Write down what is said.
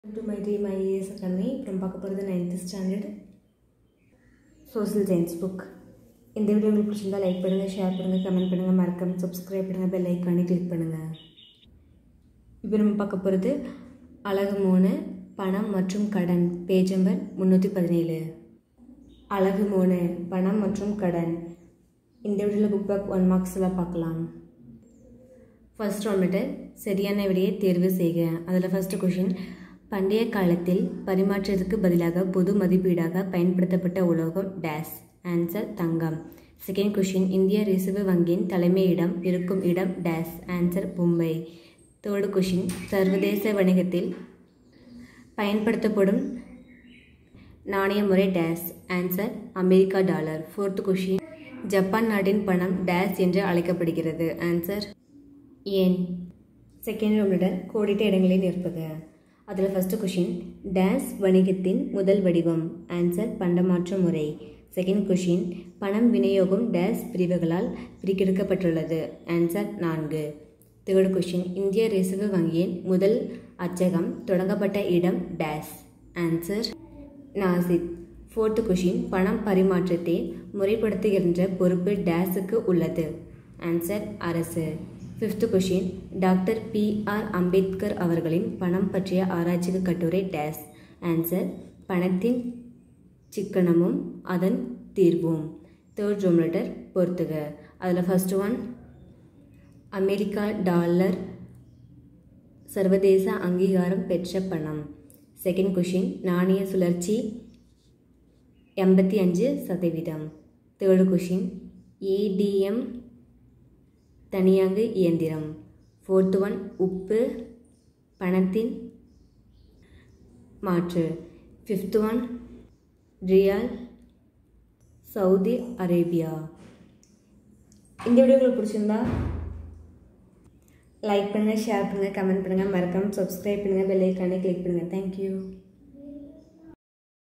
to my dream IAS Academy from பார்க்க போகிறது ninth standard social science book இந்த video உங்களுக்கு பிடிச்சிருந்தா லைக் பண்ணுங்கள் ஷேர் பண்ணுங்கள் கமெண்ட் பண்ணுங்கள் மறக்காம சப்ஸ்கிரைப் பண்ணுங்கள் பெல் ஐக்கானே கிளிக் பண்ணுங்கள் இப்போ நம்ம பார்க்க போகிறது அழகு மூணு பணம் மற்றும் கடன் பேஜ் நம்பர் முந்நூற்றி பதினேழு அழகு மூணு பணம் மற்றும் கடன் இந்த வீடியோவில் புக் பேக் ஒன் மார்க்ஸில் பார்க்கலாம் ஃபர்ஸ்ட் வந்துட்டு சரியான விடையை தேர்வு செய்க அதில் ஃபஸ்ட்டு கொஷின் பண்டைய காலத்தில் பரிமாற்றத்துக்கு பதிலாக பொது மதிப்பீடாக பயன்படுத்தப்பட்ட உலோகம் டேஸ் ஆன்சர் தங்கம் செகண்ட் கொஷின் இந்திய ரிசர்வ் வங்கியின் தலைமையிடம் இருக்கும் இடம் dash answer Mumbai third question சர்வதேச வணிகத்தில் பயன்படுத்தப்படும் நாணய முறை dash answer America dollar fourth question Japan நாட்டின் பணம் டேஸ் என்று அழைக்கப்படுகிறது ஆன்சர் ஏன் செகண்ட் ரவுண்டுடன் கோடிட்ட இடங்களை நிற்பக அதில் ஃபஸ்ட்டு கொஷின் டேஸ் வணிகத்தின் முதல் வடிவம் ஆன்சர் பண்டமாற்ற முறை செகண்ட் கொஷின் பணம் விநியோகம் டேஸ் பிரிவுகளால் பிரிக்கெடுக்கப்பட்டுள்ளது ஆன்சர் நான்கு தேர்ட் கொஷின் இந்திய ரிசர்வ் வங்கியின் முதல் அச்சகம் தொடங்கப்பட்ட இடம் dash answer Nashik fourth question பணம் பரிமாற்றத்தை முறைப்படுத்துகின்ற பொறுப்பு டேஸுக்கு உள்ளது ஆன்சர் அரசு fifth question doctor B R Ambedkar அவர்களின் பணம் பற்றிய ஆராய்ச்சிக்கு கட்டுரை டேஸ் ஆன்சர் பணத்தின் சிக்கனமும் அதன் தீர்வும் தேர்ட் ரூம் லெட்டர் பொறுத்துக அதில் ஃபஸ்ட் ஒன் அமெரிக்கா டாலர் சர்வதேச அங்கீகாரம் பெற்ற பணம் செகண்ட் கொஷின் நாணய சுழற்சி எண்பத்தி அஞ்சு சதவீதம் தேர்டு கொஷின் ஏடிஎம் தனியாங்கு இயந்திரம் ஃபோர்த் ஒன் உப்பு பணத்தின் மாற்று fifth one riyal Saudi Arabia இந்த வீடியோ உங்களுக்கு பிடிச்சிருந்தா லைக் பண்ணுங்கள் ஷேர் பண்ணுங்கள் கமெண்ட் பண்ணுங்கள் மறக்காமல் சப்ஸ்கிரைப் பண்ணுங்கள் பெல் ஐக்கானே கிளிக் பண்ணுங்கள் தேங்க்யூ